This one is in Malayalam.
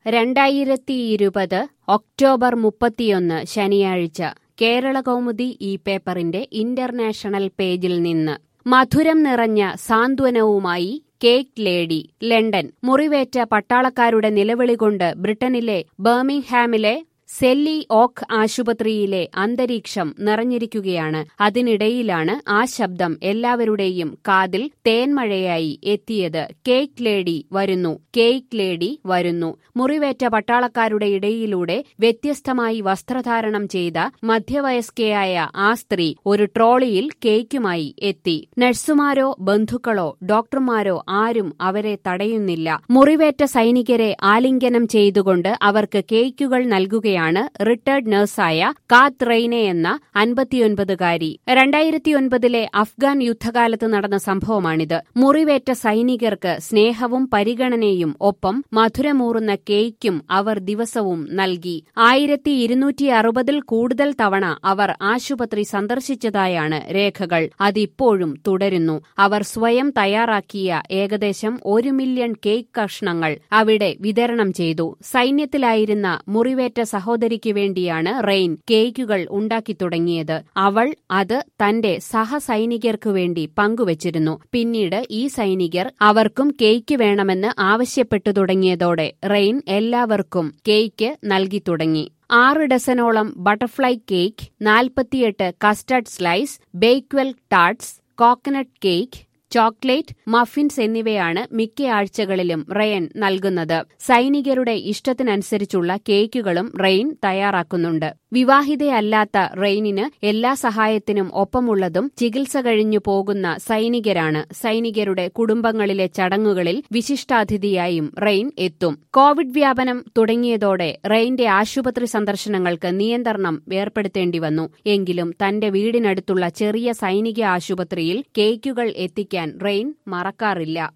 രണ്ടായിരത്തി ഇരുപത് ഒക്ടോബർ മുപ്പത്തിയൊന്ന് ശനിയാഴ്ച കേരള കൗമുദി ഈ പേപ്പറിന്റെ ഇന്റർനാഷണൽ പേജിൽ നിന്ന് മധുരം നിറഞ്ഞ സാന്ത്വനവുമായി കേക്ക് ലേഡി ലണ്ടൻ മുറിവേറ്റ പട്ടാളക്കാരുടെ നിലവിളി കൊണ്ട് ബ്രിട്ടനിലെ ബർമിംഗ്ഹാമിലെ സെല്ലി ഓക്ക് ആശുപത്രിയിലെ അന്തരീക്ഷം നിറഞ്ഞിരിക്കുകയാണ് അതിനിടയിലാണ് ആ ശബ്ദം എല്ലാവരുടെയും കാതിൽ തേൻമഴയായി എത്തിയത് കേക്ക് ലേഡി വരുന്നു കേക്ക് ലേഡി വരുന്നു മുറിവേറ്റ പട്ടാളക്കാരുടെ ഇടയിലൂടെ വ്യത്യസ്തമായി വസ്ത്രധാരണം ചെയ്ത മധ്യവയസ്കയായ ആ സ്ത്രീ ഒരു ട്രോളിയിൽ കേക്കുമായി എത്തി നഴ്സുമാരോ ബന്ധുക്കളോ ഡോക്ടർമാരോ ആരും അവരെ തടയുന്നില്ല മുറിവേറ്റ സൈനികരെ ആലിംഗനം ചെയ്തുകൊണ്ട് അവർക്ക് കേക്കുകൾ നൽകുകയാണ് ആണ് റിട്ടയർഡ് നഴ്സായ കാത്ത് റെയ്നെ എന്ന അൻപത്തിയൊൻപതുകാരി രണ്ടായിരത്തിയൊൻപതിലെ അഫ്ഗാൻ യുദ്ധകാലത്ത് നടന്ന സംഭവമാണിത് മുറിവേറ്റ സൈനികർക്ക് സ്നേഹവും പരിഗണനയും ഒപ്പം മധുരമൂറുന്ന കേക്കും അവർ ദിവസവും നൽകി ആയിരത്തി ഇരുന്നൂറ്റി അറുപതിൽ കൂടുതൽ തവണ അവർ ആശുപത്രി സന്ദർശിച്ചതായാണ് രേഖകൾ അതിപ്പോഴും തുടരുന്നു അവർ സ്വയം തയ്യാറാക്കിയ ഏകദേശം ഒരു മില്യൺ കേക്ക് കഷ്ണങ്ങൾ അവിടെ വിതരണം ചെയ്തു സൈന്യത്തിലായിരുന്ന മുറിവേറ്റ സഹോദരിക്ക് വേണ്ടിയാണ് റെയിൻ കേക്കുകൾ ഉണ്ടാക്കി തുടങ്ങിയത് അവൾ അത് തന്റെ സഹസൈനികർക്കു വേണ്ടി പങ്കുവച്ചിരുന്നു പിന്നീട് ഈ സൈനികർ അവർക്കും കേക്ക് വേണമെന്ന് ആവശ്യപ്പെട്ടു തുടങ്ങിയതോടെ റെയിൻ എല്ലാവർക്കും കേക്ക് നൽകി തുടങ്ങി ആറ് ഡസനോളം ബട്ടർഫ്ലൈ കേക്ക് നാൽപ്പത്തിയെട്ട് custard slice Bakewell tarts coconut cake chocolate muffins എന്നിവയാണ് മിക്ക ആഴ്ചകളിലും റെയൻ നൽകുന്നത് സൈനികരുടെ ഇഷ്ടത്തിനനുസരിച്ചുള്ള കേക്കുകളും റെയിൻ തയ്യാറാക്കുന്നുണ്ട് വിവാഹിതയല്ലാത്ത റെയിനിന് എല്ലാ സഹായത്തിനും ഒപ്പമുള്ളതും ചികിത്സ കഴിഞ്ഞു പോകുന്ന സൈനികരാണ് സൈനികരുടെ കുടുംബങ്ങളിലെ ചടങ്ങുകളിൽ വിശിഷ്ടാതിഥിയായും റെയിൻ എത്തും കോവിഡ് വ്യാപനം തുടങ്ങിയതോടെ റെയിന്റെ ആശുപത്രി സന്ദർശനങ്ങൾക്ക് നിയന്ത്രണം ഏർപ്പെടുത്തേണ്ടി വന്നു എങ്കിലും തന്റെ വീടിനടുത്തുള്ള ചെറിയ സൈനിക ആശുപത്രിയിൽ കേക്കുകൾ എത്തിക്കാൻ റെയിൻ മറക്കാറില്ല